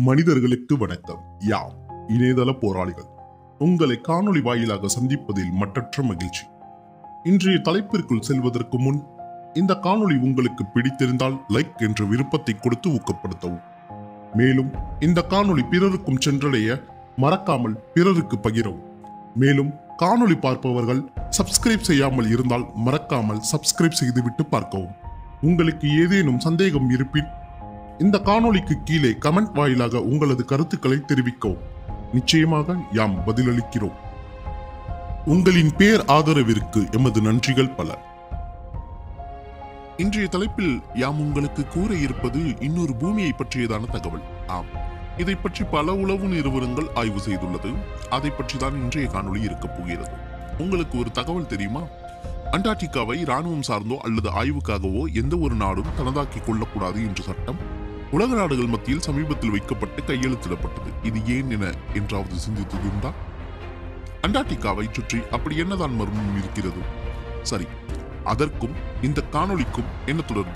மனிதர்களுக்கு வணக்கம் யாம் இணையதள போராளிகள் உங்களை காணொளி வாயிலாக சந்திப்பதில் மட்டற்ற மகிழ்ச்சி இன்றைய தலைப்பிற்குள் செல்வதற்கு முன் இந்த காணொளி உங்களுக்கு பிடித்திருந்தால் லைக் என்ற விருப்பத்தை கொடுத்து ஊக்கப்படுத்தவும் மேலும் இந்த காணொளி பிறருக்கும் சென்றடைய மறக்காமல் பிறருக்கு பகிரவும் மேலும் காணொளி பார்ப்பவர்கள் சப்ஸ்கிரைப் செய்யாமல் இருந்தால் மறக்காமல் சப்ஸ்கிரைப் செய்துவிட்டு பார்க்கவும் உங்களுக்கு ஏதேனும் சந்தேகம் இருப்பின் இந்த காணொளிக்கு கீழே கமெண்ட் வாயிலாக உங்களது கருத்துக்களை தெரிவிக்கவும் நிச்சயமாக யாம் பதிலளிக்கிறோம் உங்களின் பேர் ஆதரவிற்கு எமது நன்றிகள் பல இன்றைய தலைப்பில் யாம் உங்களுக்கு கூற இருப்பது இன்னொரு பூமியை பற்றியதான தகவல் ஆம் இதை பற்றி பல உளவு நிறுவனங்கள் ஆய்வு செய்துள்ளது அதை பற்றி தான் இன்றைய காணொளி இருக்கப் போகிறது உங்களுக்கு ஒரு தகவல் தெரியுமா அண்டார்டிகாவை ராணுவம் சார்ந்தோ அல்லது ஆய்வுக்காகவோ எந்த ஒரு நாடும் தனதாக்கிக் கொள்ளக்கூடாது என்ற சட்டம் உலக நாடுகள் மத்தியில் சமீபத்தில் வைக்கப்பட்டு கையெழுத்திடப்பட்டது இது ஏன் என என்றாவது சிந்தித்ததுண்டா அண்டார்டிகாவை சுற்றி அப்படி என்னதான் மர்மம் இருக்கிறது சரி அதற்கும் இந்த காணொளிக்கும் என்ன தொடர்பு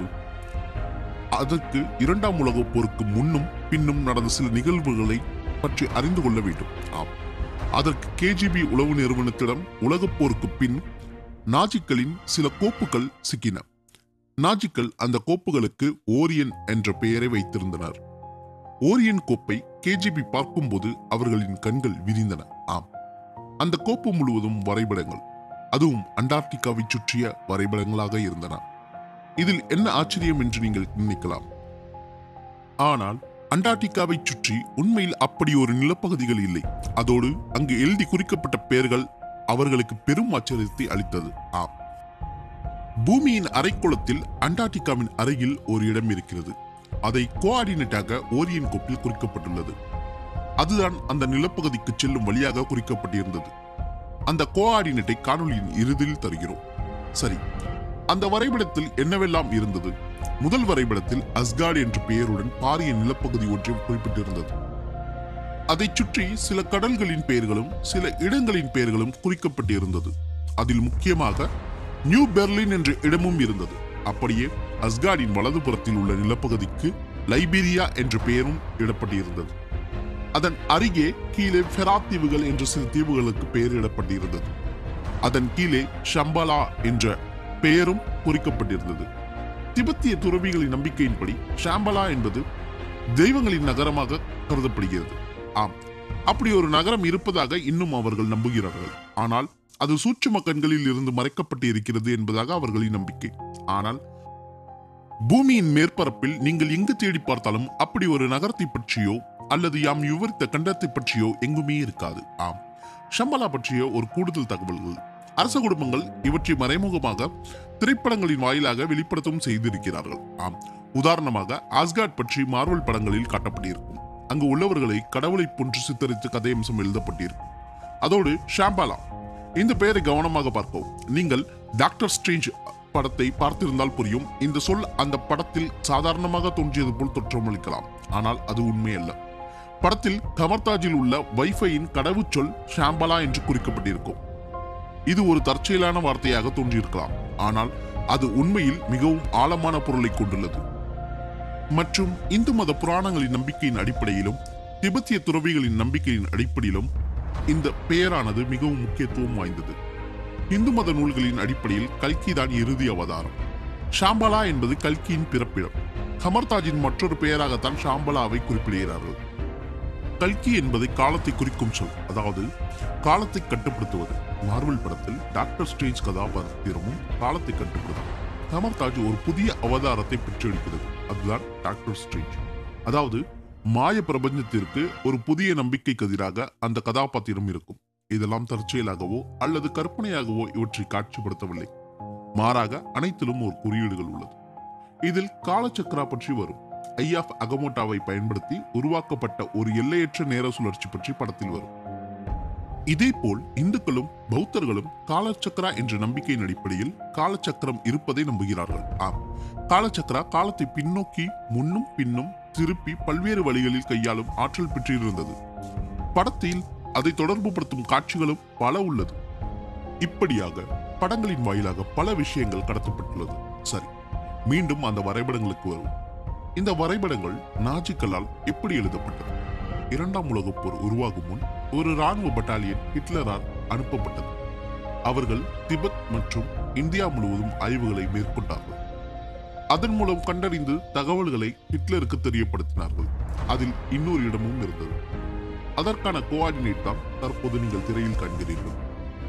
அதற்கு இரண்டாம் உலகப் போருக்கு முன்னும் பின்னும் நடந்த சில நிகழ்வுகளை பற்றி அறிந்து கொள்ள வேண்டும் ஆம் அதற்கு கேஜிபி உளவு நிறுவனத்திடம் உலகப் போருக்கு பின் நாஜிக்களின் சில கோப்புகள் சிக்கின நாஜிக்கள் அந்த கோப்புகளுக்கு ஓரியன் என்ற பெயரை வைத்திருந்தனர் ஓரியன் கோப்பை கேஜிபி பார்க்கும்போது அவர்களின் கண்கள் விரிந்தன ஆம் அந்த கோப்பு முழுவதும் வரைபடங்கள் அதுவும் அண்டார்டிகாவை சுற்றிய வரைபடங்களாக இருந்தன இதில் என்ன ஆச்சரியம் என்று நீங்கள் நினைக்கலாம் ஆனால் அண்டார்டிகாவை சுற்றி உண்மையில் அப்படி ஒரு நிலப்பகுதிகள் இல்லை அதோடு அங்கு எழுதி குறிக்கப்பட்ட பெயர்கள் அவர்களுக்கு பெரும் ஆச்சரியத்தை அளித்தது ஆம் பூமியின் அரைக்குளத்தில் அண்டார்டிகாவின் அருகில் ஒரு இடம் இருக்கிறது அதை கோஆர்டினேட்டாக ஓரியன் கோப்பில் குறிக்கப்பட்டுள்ளது அதுதான் அந்த நிலப்பகுதிக்கு செல்லும் வழியாக குறிக்கப்பட்டிருந்தது அந்த கோஆர்டினேட்டை காணொளியின் இறுதியில் தருகிறோம் சரி அந்த வரைபடத்தில் என்னவெல்லாம் இருந்தது முதல் வரைபடத்தில் அஸ்கார்ட் என்ற பெயருடன் பாரிய நிலப்பகுதி ஒன்றை குறிப்பிட்டிருந்தது அதைச் சுற்றி சில கடல்களின் பெயர்களும் சில இடங்களின் பெயர்களும் குறிக்கப்பட்டிருந்தது அதில் முக்கியமாக நியூ பெர்லின் என்ற இடமும் இருந்தது அப்படியே அஸ்கார்டின் வலதுபுறத்தில் உள்ள நிலப்பகுதிக்கு லைபீரியா என்ற பெயரும் இடப்பட்டிருந்தது அதன் அருகே கீழே ஃபெராத் தீவுகள் என்ற சில தீவுகளுக்கு பெயரிடப்பட்டிருந்தது அதன் கீழே ஷம்பலா என்ற பெயரும் குறிக்கப்பட்டிருந்தது திபெத்திய துறவிகளின் நம்பிக்கையின்படி ஷாம்பலா என்பது தெய்வங்களின் நகரமாக கருதப்படுகிறது ஆம் அப்படி ஒரு நகரம் இருப்பதாக இன்னும் அவர்கள் நம்புகிறார்கள் ஆனால் அது சூட்சும கண்களில் இருந்து மறைக்கப்பட்டு இருக்கிறது என்பதாக அவர்களின் நம்பிக்கை ஆனால் பூமியின் மேற்பரப்பில் நீங்கள் எங்கு தேடி பார்த்தாலும் அப்படி ஒரு நகரத்தை பற்றியோ அல்லது யாம் விவரித்த கண்டத்தை பற்றியோ எங்குமே இருக்காது ஆம் ஷம்பலா பற்றிய ஒரு கூடுதல் தகவல்கள் அரச குடும்பங்கள் இவற்றை மறைமுகமாக திரைப்படங்களின் வாயிலாக வெளிப்படுத்தவும் செய்திருக்கிறார்கள் ஆம் உதாரணமாக ஆஸ்கார்ட் பற்றி மார்வல் படங்களில் காட்டப்பட்டிருக்கும் அங்கு உள்ளவர்களை கடவுளை போன்று சித்தரித்து கதையம்சம் எழுதப்பட்டிருக்கும் அதோடு ஷாம்பலா இந்த பெயரை கவனமாக பார்க்கவும் நீங்கள் டாக்டர் ஸ்ட்ரேஞ்ச் படத்தை பார்த்திருந்தால் புரியும் இந்த சொல் அந்த படத்தில் சாதாரணமாக தோன்றியது போல் தோற்றமளிக்கலாம் ஆனால் அது உண்மை அல்ல படத்தில் கமர்தாஜில் உள்ள வைஃபையின் கடவுச்சொல் ஷாம்பலா என்று குறிக்கப்பட்டிருக்கும் இது ஒரு தற்செயலான வார்த்தையாக தோன்றியிருக்கலாம் ஆனால் அது உண்மையில் மிகவும் ஆழமான பொருளை கொண்டுள்ளது மற்றும் இந்து மத புராணங்களின் நம்பிக்கையின் அடிப்படையிலும் திபெத்திய துறவிகளின் நம்பிக்கையின் அடிப்படையிலும் இந்த பெயரானது மிகவும் முக்கியத்துவம் வாய்ந்தது இந்து மத நூல்களின் அடிப்படையில் கல்கி தான் இறுதி அவதாரம் ஷாம்பலா என்பது கல்கியின் பிறப்பிடம் கமர்தாஜின் மற்றொரு பெயராகத்தான் ஷாம்பலாவை குறிப்பிடுகிறார்கள் கல்கி என்பது காலத்தை குறிக்கும் சொல் அதாவது காலத்தை கட்டுப்படுத்துவது மார்வல் படத்தில் டாக்டர் ஸ்ட்ரேஞ்ச் கதாபாத்திரமும் காலத்தை கட்டுப்படுத்தும் கமர்தாஜ் ஒரு புதிய அவதாரத்தை பெற்றெடுக்கிறது அதுதான் டாக்டர் ஸ்ட்ரேஞ்ச் அதாவது மாய பிரபஞ்சத்திற்கு ஒரு புதிய நம்பிக்கைக்கு எதிராக அந்த கதாபாத்திரம் இருக்கும் இதெல்லாம் தற்செயலாகவோ அல்லது கற்பனையாகவோ இவற்றை காட்சிப்படுத்தவில்லை மாறாக அனைத்திலும் ஒரு குறியீடுகள் உள்ளது இதில் காலச்சக்கரா பற்றி வரும் ஐ ஆஃப் அகமோட்டாவை பயன்படுத்தி உருவாக்கப்பட்ட ஒரு எல்லையற்ற நேர சுழற்சி பற்றி படத்தில் வரும் இதேபோல் இந்துக்களும் பௌத்தர்களும் காலச்சக்கரா என்ற நம்பிக்கையின் அடிப்படையில் காலச்சக்கரம் இருப்பதை நம்புகிறார்கள் ஆம் காலச்சக்கரா காலத்தை பின்னோக்கி முன்னும் பின்னும் திருப்பி பல்வேறு வழிகளில் கையாளும் ஆற்றல் பெற்றிருந்தது படத்தில் அதை தொடர்புபடுத்தும் காட்சிகளும் பல உள்ளது இப்படியாக படங்களின் வாயிலாக பல விஷயங்கள் கடத்தப்பட்டுள்ளது சரி மீண்டும் அந்த வரைபடங்களுக்கு வரும் இந்த வரைபடங்கள் நாஜிக்களால் எப்படி எழுதப்பட்டது இரண்டாம் உலகப் போர் உருவாகும் முன் ஒரு ராணுவ பட்டாலியன் ஹிட்லரால் அனுப்பப்பட்டது அவர்கள் திபெத் மற்றும் இந்தியா முழுவதும் ஆய்வுகளை மேற்கொண்டார்கள் அதன் மூலம் கண்டறிந்து தகவல்களை ஹிட்லருக்கு தெரியப்படுத்தினார்கள் அதில் இன்னொரு இடமும் இருந்தது அதற்கான கோஆர்டினேட் தான் தற்போது நீங்கள் திரையில் காண்கிறீர்கள்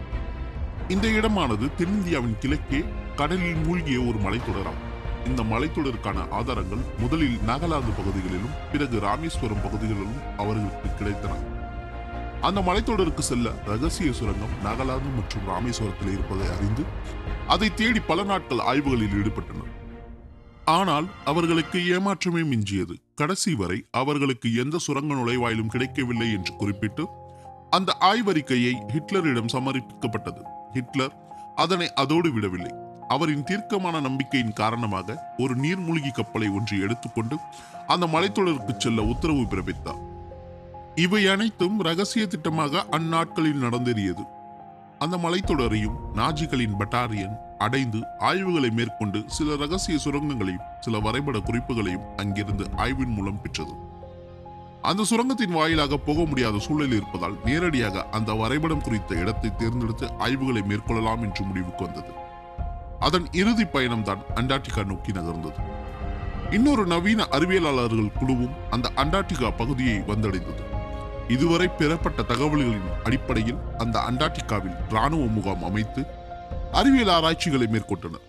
இந்த இடமானது தென்னிந்தியாவின் கிழக்கே கடலில் மூழ்கிய ஒரு மலைத்தொடராகும் இந்த மலைத்தொடருக்கான ஆதாரங்கள் முதலில் நாகாலாந்து பகுதிகளிலும் பிறகு ராமேஸ்வரம் பகுதிகளிலும் அவர்களுக்கு கிடைத்தன அந்த மலைத்தொடருக்கு செல்ல ரகசிய சுரங்கம் நாகாலாந்து மற்றும் ராமேஸ்வரத்தில் இருப்பதை அறிந்து அதை தேடி பல நாட்கள் ஆய்வுகளில் ஈடுபட்டனர் ஆனால் அவர்களுக்கு ஏமாற்றமே மிஞ்சியது கடைசி வரை அவர்களுக்கு எந்த சுரங்க நுழைவாயிலும் கிடைக்கவில்லை என்று குறிப்பிட்டு அந்த ஆய்வறிக்கையை ஹிட்லரிடம் சமர்ப்பிக்கப்பட்டது ஹிட்லர் அதனை அதோடு விடவில்லை அவரின் தீர்க்கமான நம்பிக்கையின் காரணமாக ஒரு நீர்மூழ்கி கப்பலை ஒன்று எடுத்துக்கொண்டு அந்த மலைத்தொடருக்கு செல்ல உத்தரவு பிறப்பித்தார் இவை அனைத்தும் ரகசிய திட்டமாக அந்நாட்களில் நடந்தேறியது அந்த மலைத்தொடரையும் நாஜிகளின் பட்டாரியன் அடைந்து ஆய்வுகளை மேற்கொண்டு சில ரகசிய சுரங்கங்களையும் சில வரைபட குறிப்புகளையும் அங்கிருந்து ஆய்வின் மூலம் பெற்றது அந்த சுரங்கத்தின் வாயிலாக போக முடியாத சூழல் இருப்பதால் நேரடியாக அந்த வரைபடம் குறித்த இடத்தை தேர்ந்தெடுத்து ஆய்வுகளை மேற்கொள்ளலாம் என்று முடிவுக்கு வந்தது அதன் இறுதி பயணம்தான் அண்டார்டிகா நோக்கி நகர்ந்தது இன்னொரு நவீன அறிவியலாளர்கள் குழுவும் அந்த அண்டார்டிகா பகுதியை வந்தடைந்தது இதுவரை பெறப்பட்ட தகவல்களின் அடிப்படையில் அந்த அண்டார்டிகாவில் ராணுவ முகாம் அமைத்து அறிவியல் ஆராய்ச்சிகளை மேற்கொண்டனர்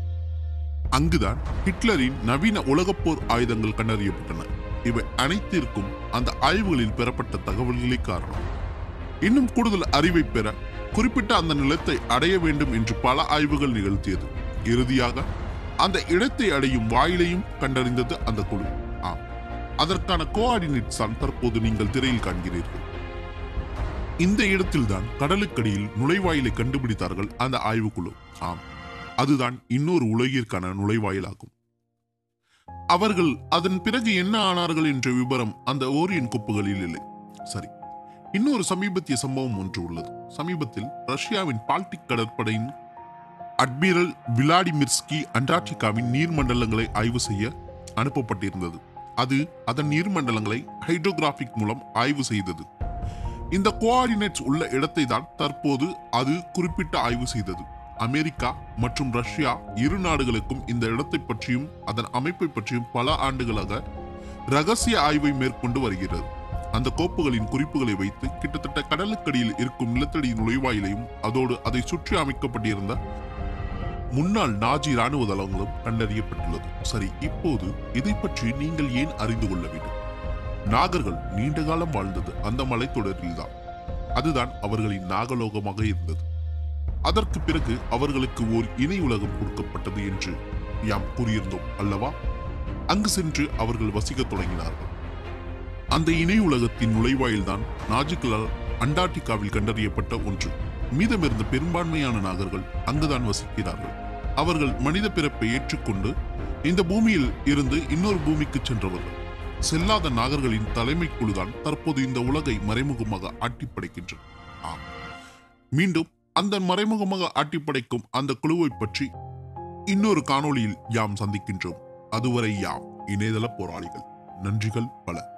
அங்குதான் ஹிட்லரின் நவீன உலகப்போர் ஆயுதங்கள் கண்டறியப்பட்டன இவை அனைத்திற்கும் அந்த ஆய்வுகளில் பெறப்பட்ட தகவல்களே காரணம் இன்னும் கூடுதல் அறிவை பெற குறிப்பிட்ட அந்த நிலத்தை அடைய வேண்டும் என்று பல ஆய்வுகள் நிகழ்த்தியது இறுதியாக அந்த இடத்தை அடையும் வாயிலையும் கண்டறிந்தது அந்த குழு ஆம் அதற்கான கோஆர்டினேட்ஸ் தான் தற்போது நீங்கள் திரையில் காண்கிறீர்கள் இந்த இடத்தில்தான் கடலுக்கடியில் நுழைவாயிலை கண்டுபிடித்தார்கள் அந்த ஆய்வுக்குழு ஆம் அதுதான் இன்னொரு உலகிற்கான நுழைவாயிலாகும் அவர்கள் அதன் பிறகு என்ன ஆனார்கள் என்ற விவரம் அந்த ஓரியன் கோப்புகளில் இல்லை சரி இன்னொரு சமீபத்திய சம்பவம் ஒன்று உள்ளது சமீபத்தில் ரஷ்யாவின் பால்டிக் கடற்படையின் அட்மிரல் விளாடிமிர்ஸ்கி அண்டார்டிகாவின் நீர்மண்டலங்களை ஆய்வு செய்ய அனுப்பப்பட்டிருந்தது அது அதன் நீர்மண்டலங்களை ஹைட்ரோகிராபிக் மூலம் ஆய்வு செய்தது இந்த கோஆர்டினேட்ஸ் உள்ள இடத்தை தான் தற்போது அது குறிப்பிட்ட ஆய்வு செய்தது அமெரிக்கா மற்றும் ரஷ்யா இரு நாடுகளுக்கும் இந்த இடத்தை பற்றியும் அதன் அமைப்பை பற்றியும் பல ஆண்டுகளாக ரகசிய ஆய்வை மேற்கொண்டு வருகிறது அந்த கோப்புகளின் குறிப்புகளை வைத்து கிட்டத்தட்ட கடலுக்கடியில் இருக்கும் நிலத்தடி நுழைவாயிலையும் அதோடு அதை சுற்றி அமைக்கப்பட்டிருந்த முன்னாள் நாஜி ராணுவ தளங்களும் கண்டறியப்பட்டுள்ளது சரி இப்போது இதை பற்றி நீங்கள் ஏன் அறிந்து கொள்ள வேண்டும் நாகர்கள் நீண்ட காலம் வாழ்ந்தது அந்த மலைத்தொடரில்தான் அதுதான் அவர்களின் நாகலோகமாக இருந்தது அதற்கு பிறகு அவர்களுக்கு ஓர் இணை உலகம் கொடுக்கப்பட்டது என்று யாம் கூறியிருந்தோம் அல்லவா அங்கு சென்று அவர்கள் வசிக்கத் தொடங்கினார்கள் அந்த இணை உலகத்தின் நுழைவாயில்தான் நாஜிக்களால் அண்டார்டிகாவில் கண்டறியப்பட்ட ஒன்று மீதமிருந்த பெரும்பான்மையான நாகர்கள் அங்குதான் வசிக்கிறார்கள் அவர்கள் மனித பிறப்பை ஏற்றுக்கொண்டு இந்த பூமியில் இருந்து இன்னொரு பூமிக்கு சென்றவர்கள் செல்லாத நாகர்களின் தலைமை குழுதான் தற்போது இந்த உலகை மறைமுகமாக ஆட்டிப்படைக்கின்றது ஆம் மீண்டும் அந்த மறைமுகமாக ஆட்டிப்படைக்கும் அந்த குழுவை பற்றி இன்னொரு காணொளியில் யாம் சந்திக்கின்றோம் அதுவரை யாம் இணையதள போராளிகள் நன்றிகள் பல